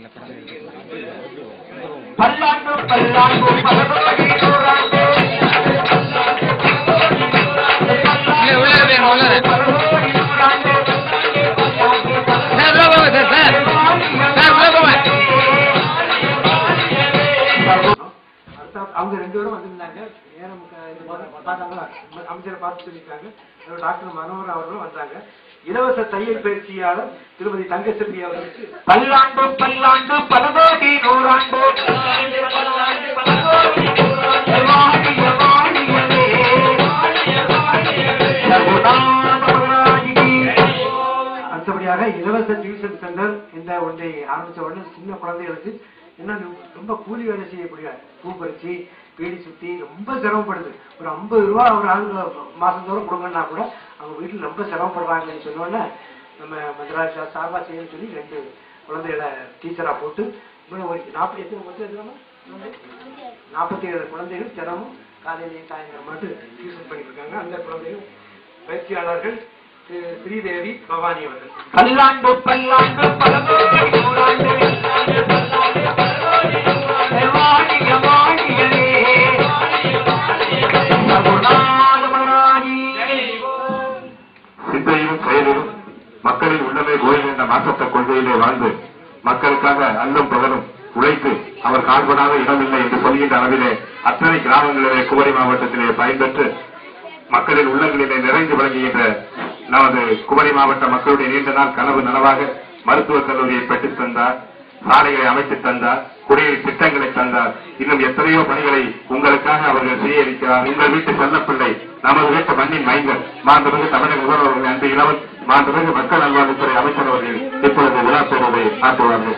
பல்லாண்டு பல்லாண்டு பலகோடி நூறாண்டு இல்ல, உள்ள இரு, உள்ள இரு. பலகோடி நூறாண்டு சார் உள்ள போங்க சார் சார் சார் உள்ள போங்க அடுத்த அவங்க ரெண்டு பேரும் வந்திருந்தாங்க நேரம் க- இது பார்த்தாங்களா? அமைச்சரை பார்த்து சொல்லியிருக்காங்க அதோட டாக்டர் மனோகர் அவர்களும் வந்தாங்க இலவச தையல் பயிற்சியாளர் திருமதி தங்கச்செல்வி அவர்களுக்கு பல்லாண்டு பல்லாண்டு பலகோடி நூறாண்டு பல்லாண்டு பலகோடி நூறாண்டு வாழிய வாழியவே ரகுநாதபுராணிகி. அடுத்தபடியாக இலவச டியூஷன் சென்டர் இந்த ஒன்றை ஆரம்பிச்ச உடனே சின்ன குழந்தைகளுக்கு என்ன ரொம்ப கூலி வேலை செய்யக்கூடிய பூ பறிச்சு பீடி சுத்தி ரொம்ப சிரமப்படுது ஒரு ஐம்பது ரூபா ஒரு ஆளுங்க மாசந்தோறும் கொடுங்கன்னா கூட அவங்க வீட்டுல ரொம்ப சிரமப்படுறாங்கன்னு சொன்னோடனே நம்ம மதராசா சார்பா செய்யணும்னு சொல்லி ரெண்டு குழந்தைகளை டீச்சரா போட்டு இவ்வளவு ஒரு நாற்பத்தி எத்தனை குழந்தை நாற்பத்தி ஏழு குழந்தைகள் தினமும் காலையிலேயும் சாயந்தரம் மட்டும் டியூஷன் பண்ணிட்டு இருக்காங்க அந்த குழந்தைகள் பயிற்சியாளர்கள் திரு ஸ்ரீதேவி பவானி அவர்கள் பல்லாண்டு பல்லாண்டு பலகோடி நூறாண்டு வாழிய வாழியவே ரகுநாதபுராணி. சிந்தையிலும் செயலிலும் மக்களின் உள்ளமே கோயில் என்ற மாற்றத்த கொள்கையிலே வாழ்ந்து மக்களுக்காக அல்லும் பகலும் உழைத்து அவர் காண்படாத இடமில்லை என்று சொல்கின்ற அளவிலே அத்தனை கிராமங்களிலே குமரி மாவட்டத்திலே பயன்பெற்று மக்களின் உள்ளங்களிலே நிறைந்து விளங்குகின்ற நமது குமரி மாவட்ட மக்களுடைய நீண்ட நாள் கனவு நனவாக மருத்துவக் கல்லூரியை பெற்றுத் தந்தார் சாலைகளை அமைத்து தந்தார் குடிநீர் திட்டங்களை தந்தார் இன்னும் எத்தனையோ பணிகளை உங்களுக்காக அவர்கள் செய்ய இருக்கிறார் உங்கள் வீட்டு செல்லப்பிள்ளை நமது வீட்டு மண்ணின் மைந்தர் மாண்புமிகு தமிழக முதல்வர்கள் அன்பு இளவல் மாண்புமிகு மக்கள் நல்வாழ்வுத்துறை அமைச்சர் அவர்கள் இப்பொழுது விழா பெறுவதை ஆற்றுவார்கள்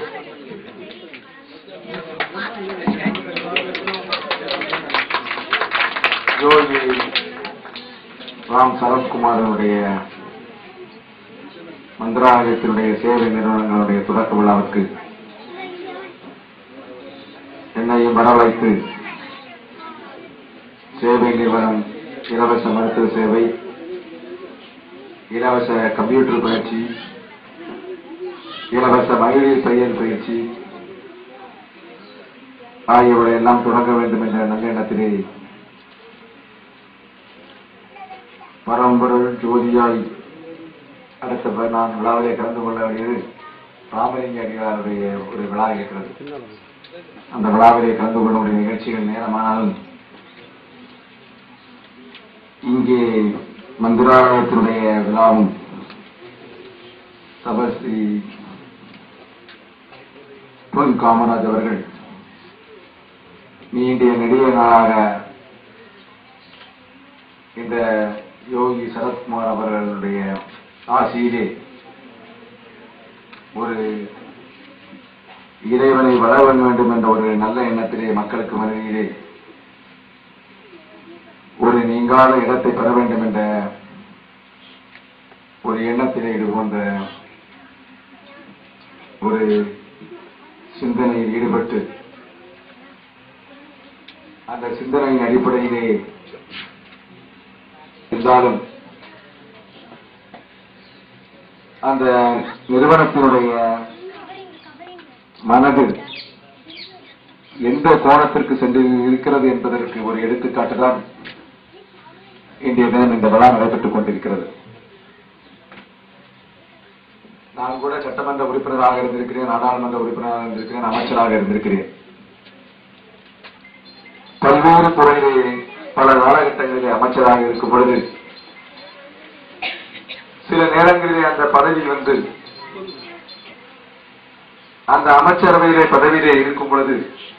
யோகி ராம் சரத்குமாரனுடைய மந்திராலயத்தினுடைய சேவை நிறுவனங்களுடைய தொடக்க விழாவுக்கு என்னையும் வரவழைத்து சேவை நிறுவனம் இலவச மருத்துவ சேவை இலவச கம்ப்யூட்டர் பயிற்சி இலவச மகளிர் தையல் பயிற்சி ஆகியவற்றை எல்லாம் தொடங்க வேண்டும் என்ற நல்லெண்ணத்திலே பரம்பொருள் ஜோதியாய் அடுத்த நான் விழாவிலே கலந்து கொள்ள வேண்டியது ராமலிங்க அடிகளாருடைய ஒரு விழா இருக்கிறது அந்த விழாவிலே கலந்து கொள்ளக்கூடிய நிகழ்ச்சிகள் நேரமானாலும் இங்கே மந்திராலயத்தினுடைய விழாவும் சபஸ்ரீ பொன் காமராஜ் அவர்கள் நீண்டிய நெடிய நாளாக இந்த யோகி சரத்குமார் அவர்களுடைய ஆசியிலே ஒரு இறைவனை வளர வேண்டும் என்ற ஒரு நல்ல எண்ணத்திலே மக்களுக்கு மனதிலே ஒரு நீங்காத இடத்தை பெற வேண்டும் என்ற ஒரு எண்ணத்திலே இது போன்ற ஒரு சிந்தனையில் ஈடுபட்டு அந்த சிந்தனையின் அடிப்படையிலே இருந்தாலும் அந்த நிறுவனத்தினுடைய மனது எந்த கோணத்திற்கு சென்று இருக்கிறது என்பதற்கு ஒரு எடுத்துக்காட்டுதான் இன்றைய தினம் இந்த விழா நடைபெற்றுக் கொண்டிருக்கிறது நான் கூட சட்டமன்ற உறுப்பினராக இருந்திருக்கிறேன் நாடாளுமன்ற உறுப்பினராக இருந்திருக்கிறேன் அமைச்சராக இருந்திருக்கிறேன் பல்வேறு துறையிலே பல காலகட்டங்களிலே அமைச்சராக இருக்கும் பொழுது சில நேரங்களிலே அந்த பதவி வந்து அந்த அமைச்சரவையிலே பதவியிலே இருக்கும் பொழுது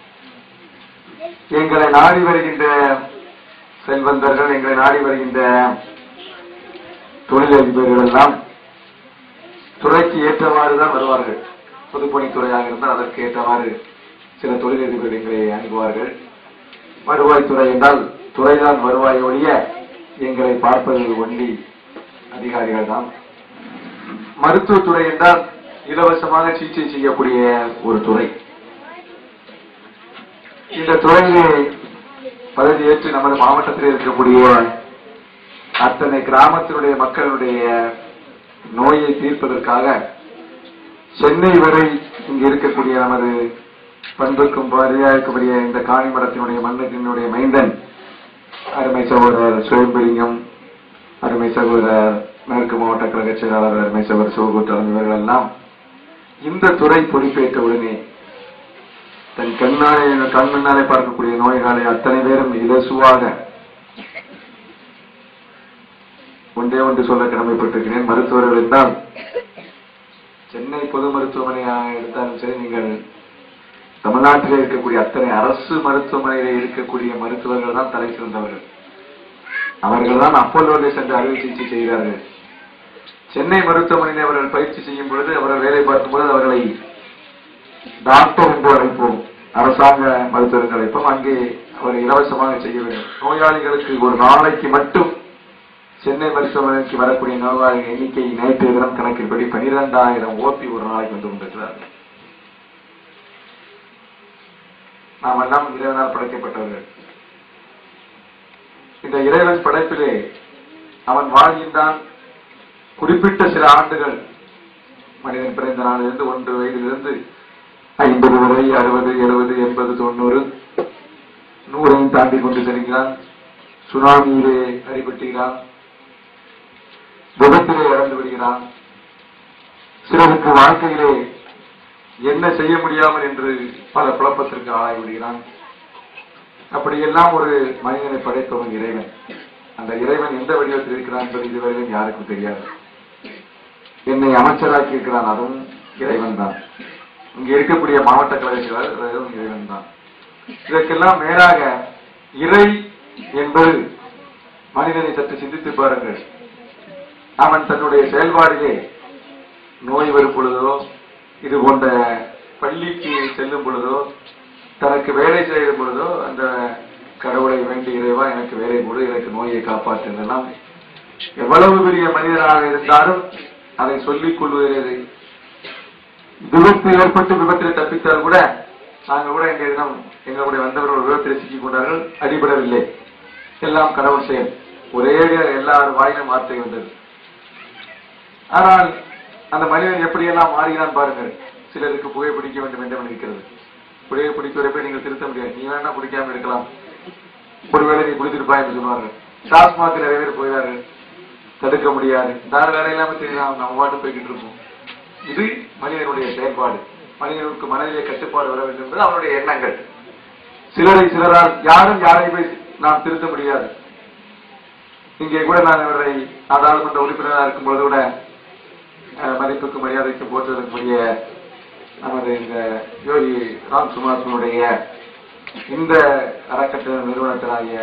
எங்களை நாடி வருகின்ற செல்வந்தர்கள் எங்களை நாடி வருகின்ற தொழிலதிபர்கள் எல்லாம் துறைக்கு ஏற்றவாறு தான் வருவார்கள் பொதுப்பணித்துறையாக இருந்தால் அதற்கு ஏற்றவாறு சில தொழிலதிபர்கள் எங்களை அணுகுவார்கள் வருவாய்த்துறை என்றால் துறைதான் வருவாய் ஒழிய எங்களை பார்ப்பது ஒண்டி அதிகாரிகள் தான் மருத்துவத்துறை என்றால் இலவசமாக சிகிச்சை செய்யக்கூடிய ஒரு துறை இந்த துறையிலே பதவி ஏற்று நமது மாவட்டத்தில் இருக்கக்கூடிய அத்தனை கிராமத்தினுடைய மக்களுடைய நோயை தீர்ப்பதற்காக சென்னை வரை இங்க இருக்கக்கூடிய நமது பண்புக்கும் பாரியாருக்குரிய இந்த காணி மரத்தினுடைய மண்ணுக்கினுடைய மைந்தன் அருமை சகோதரர் சுயம்பலிங்கம் அருமை சகோதரர் மேற்கு மாவட்ட கழக செயலாளர் அருமை சகோதரர் சிவகூட்டரன் இவர்கள் எல்லாம் இந்த துறை பொறுப்பேற்ற உடனே தன் கண்ணாலே கண் முன்னாலே பார்க்கக்கூடிய நோய்களை அத்தனை பேரும் இலசுவாக ஒன்றே ஒன்று சொல்ல கடமைப்பட்டிருக்கிறேன் மருத்துவர்கள் என்றால் சென்னை பொது மருத்துவமனையாக எடுத்தாலும் சரி நீங்கள் தமிழ்நாட்டிலே இருக்கக்கூடிய அத்தனை அரசு மருத்துவமனையிலே இருக்கக்கூடிய மருத்துவர்கள் தான் தலை சிறந்தவர்கள் அவர்கள் தான் அப்போலோவில் சென்று அறுவை சிகிச்சை செய்கிறார்கள் சென்னை மருத்துவமனையில் அவர்கள் பயிற்சி செய்யும் பொழுது அவர்கள் வேலை பார்க்கும் பொழுது அவர்களை டாக்டர் என்று அழைப்போம் அரசாங்க மருத்துவர்கள் அழைப்போம் அங்கே அவர் இலவசமாக செய்ய வேண்டும் நோயாளிகளுக்கு ஒரு நாளைக்கு மட்டும் சென்னை மருத்துவமனைக்கு வரக்கூடிய நோயாளிகள் எண்ணிக்கை நேற்றைய தினம் கணக்கின்படி பனிரெண்டாயிரம் ஓபி ஒரு நாளைக்கு வந்து கொண்டிருக்கிறார்கள் நாம் எல்லாம் இறைவனால் படைக்கப்பட்டவர்கள் இந்த இறைவன் படைப்பிலே அவன் வாழ்கின்றான் குறிப்பிட்ட சில ஆண்டுகள் மனிதன் பிறந்த நாளிலிருந்து ஒன்று வயதிலிருந்து ஐம்பது வரை அறுபது எழுபது எண்பது தொண்ணூறு நூறையும் தாண்டி கொண்டு செல்கிறான் சுனாமியிலே அடிபட்டுகிறான் விபத்திலே இறந்து விடுகிறான் சிலருக்கு வாழ்க்கையிலே என்ன செய்ய முடியாமல் என்று பல குழப்பத்திற்கு ஆளாகி விடுகிறான் அப்படியெல்லாம் ஒரு மனிதனை படைத்தவன் இறைவன் அந்த இறைவன் எந்த வடிவத்தில் இருக்கிறான் என்பது இதுவரையிலும் யாருக்கும் தெரியாது என்னை அமைச்சராக்கி இருக்கிறான் அதுவும் இறைவன் தான் இங்க இருக்கக்கூடிய மாவட்ட கழக செயலாளர் அதுவும் இறைவன் தான் இதற்கெல்லாம் மேலாக இறை என்பது மனிதனை சற்று சிந்தித்து பாருங்கள் அவன் தன்னுடைய செயல்பாடிலே நோய் வரும் பொழுதோ இது போன்ற பள்ளிக்கு செல்லும் பொழுதோ தனக்கு வேலை செய்யும் பொழுதோ அந்த கடவுளை வேண்டி இறைவா எனக்கு வேலை கொடு எனக்கு நோயை காப்பாற்று இதெல்லாம் எவ்வளவு பெரிய மனிதனாக இருந்தாலும் அதை சொல்லிக் கொள்வதில் விபத்து ஏற்பட்டு விபத்தில் தப்பித்தால் கூட நாங்கள் கூட இன்றைய தினம் எங்களுடைய வந்தவர்கள் விபத்தில் சிக்கிக் கொண்டார்கள் அடிபடவில்லை எல்லாம் கடவுள் செயல் ஒரே எல்லார் வாயிலும் வார்த்தை வந்தது ஆனால் அந்த மனிதன் எப்படியெல்லாம் மாறுகிறான் பாருங்கள் சிலருக்கு புகை பிடிக்க வேண்டும் என்று இருக்கிறது புகையை பிடிக்கிற போய் நீங்கள் திருத்த முடியாது நீ வேணா பிடிக்காம இருக்கலாம் ஒருவேளை நீ பிடித்திருப்பாய் என்று சொல்லுவார்கள் டாஸ்மாக் நிறைய பேர் போயிடார்கள் தடுக்க முடியாது வேற வேலை இல்லாம தெரியும் நம்ம பாட்டு போய்கிட்டு இருப்போம் இது மனிதனுடைய செயல்பாடு மனிதனுக்கு மனதிலே கட்டுப்பாடு வர வேண்டும் என்பது அவனுடைய எண்ணங்கள் சிலரை சிலரால் யாரும் யாரையுமே நாம் திருத்த முடியாது இங்கே கூட நான் இவரை நாடாளுமன்ற உறுப்பினராக இருக்கும் பொழுது கூட அஹ், மதிப்புக்கு மரியாதைக்கு போற்றுவதற்குரிய நமது இந்த யோகி ராம் சுமாசனுடைய இந்த அறக்கட்டளை நிறுவனத்தினாகிய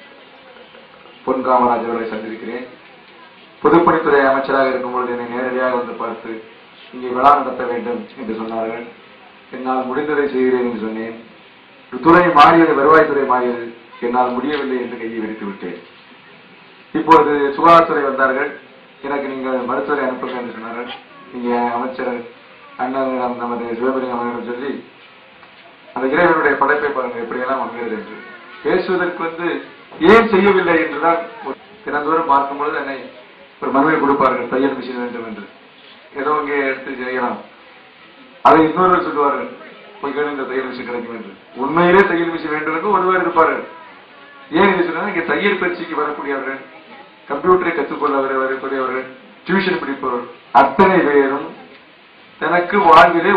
பொன் காமராஜ் அவர்களை சந்திருக்கிறேன் பொதுப்பணித்துறை அமைச்சராக இருக்கும் பொழுது என்னை நேரடியாக வந்து பார்த்து இங்கே விழா நடத்த வேண்டும் என்று சொன்னார்கள் என்னால் முடிந்ததை செய்கிறேன் என்று சொன்னேன் துறை மாறியது வருவாய்த்துறை மாறியது என்னால் முடியவில்லை என்று கையை விரித்து விட்டேன் இப்பொழுது சுகாதாரத்துறை வந்தார்கள் எனக்கு நீங்கள் மருத்துவரை அனுப்புங்க என்று சொன்னார்கள் நீங்க அமைச்சர் அண்ணனிடம் நமது சிவபெருங்க அவர்களிடம் சொல்லி அந்த இறைவனுடைய படைப்பை பாருங்க எப்படியெல்லாம் அமைகிறது என்று பேசுவதற்கு வந்து ஏன் செய்யவில்லை என்றுதான் ஒரு தினந்தோறும் பார்க்கும்பொழுது என்னை ஒரு மனுவை கொடுப்பார்கள் தையல் மிஷின் வேண்டும் என்று ஏதோ இங்கே எடுத்து செய்யலாம் அதை இன்னொருவர் சொல்லுவார்கள் போய் கேளு, இந்த தையல் மிஷின் கிடைக்கும் என்று உண்மையிலே தையல் மிஷின் வேண்டும் என்று ஒருவர் இருப்பார்கள் ஏன் இது சொன்னா இங்கே தையல் பயிற்சிக்கு வரக்கூடியவர்கள் கம்ப்யூட்டரை கற்றுக்கொள்ள வர- வரக்கூடியவர்கள் டியூஷன் படிப்பவர்கள் அத்தனை பேரும் தனக்கு வாழ்விலே